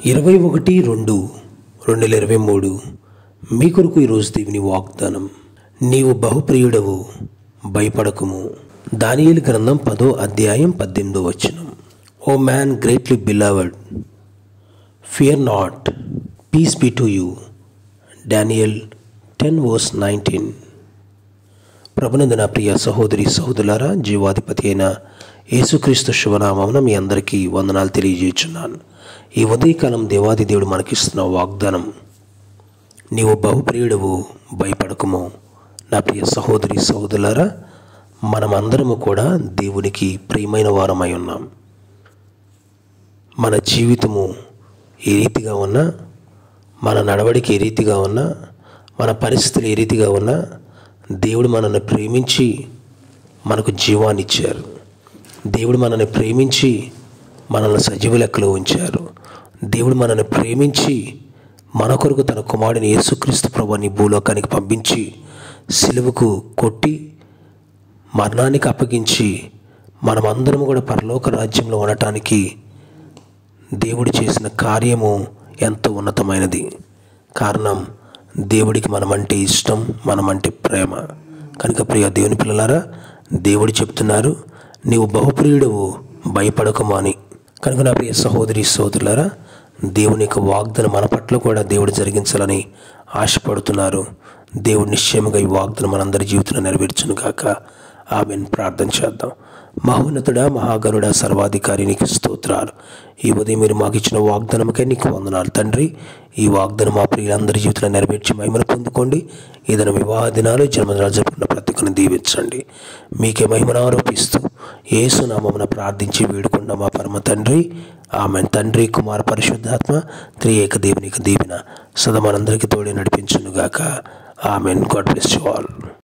ఇరవై ఒకటి రెండు రెండు వేల ఇరవై మూడు మీ కొరకు ఈరోజు దేవుని వాగ్దానం నీవు బహుప్రియుడవు భయపడకుము దానియేలు గ్రంథం పదో అధ్యాయం పద్దెనిమిదో వచనం O man greatly beloved fear not peace be to you Daniel ten verse nineteen ప్రభునందు నా ప్రియ సహోదరి సహోదరులారా జీవాధిపతి అయిన యేసుక్రీస్తు శుభనామమున మీ అందరికీ వందనాలు తెలియజేస్తున్నాను ఈ ఉదయకాలం దేవాది దేవుడు మనకిస్తున్న వాగ్దానం నీవు బహుప్రియుడవు భయపడకము నా ప్రియ సహోదరి సహోదరులారా మనమందరము కూడా దేవునికి ప్రియమైన వారమై ఉన్నాం మన జీవితము ఏ రీతిగా ఉన్నా మన నడవడికి ఏ రీతిగా ఉన్నా మన పరిస్థితులు ఏ రీతిగా ఉన్నా దేవుడు మనల్ని ప్రేమించి మనకు జీవాన్ని ఇచ్చారు దేవుడు మనల్ని ప్రేమించి మనల్ని సజీవ లెక్కలో ఉంచారు దేవుడు మనల్ని ప్రేమించి మన కొరకు తన కుమారుడిని యేసుక్రీస్తు ప్రభుని భూలోకానికి పంపించి సిలువకు కొట్టి మరణానికి అప్పగించి మనమందరం కూడా పరలోక రాజ్యంలో ఉండటానికి దేవుడు చేసిన కార్యము ఎంతో ఉన్నతమైనది కారణం దేవుడికి మనమంటే ఇష్టం మనమంటే ప్రేమ కనుక ప్రియ దేవుని పిల్లలారా దేవుడు చెప్తున్నారు నీవు బహుప్రియుడవు భయపడకము అని కనుక నా ప్రియ సహోదరి సహోదరులారా దేవుని యొక్క వాగ్దానం మన పట్ల కూడా దేవుడు జరిగించాలని ఆశపడుతున్నారు దేవుడు నిశ్చయముగా ఈ వాగ్దానం మనందరి జీవితంలో నెరవేర్చును కాక ఆమెను ప్రార్థన చేద్దాం మహోన్నతుడా మహాగరుడ సర్వాధికారి నీకు స్తోత్రాలు ఈ ఉదయం మీరు మాకు ఇచ్చిన వాగ్దానముకే నీకు వందనాలు తండ్రి ఈ వాగ్దానం మా ప్రియులందరి జీవితంలో నెరవేర్చి మహిమను పొందుకోండి ఏదైనా వివాహ దినాలు జన్మదినాలు జరుపుకున్న ప్రతి ఒక్కరిని దీవించండి మీకే మహిమను ఆరోపిస్తూ ఏసునామమున ప్రార్థించి వేడుకున్న మా పరమ తండ్రి ఆమె తండ్రి కుమార పరిశుద్ధాత్మ త్రియేక దేవునికి దీవిన సదా మనందరికీ తోడే నడిపించునుగాక amen God bless you all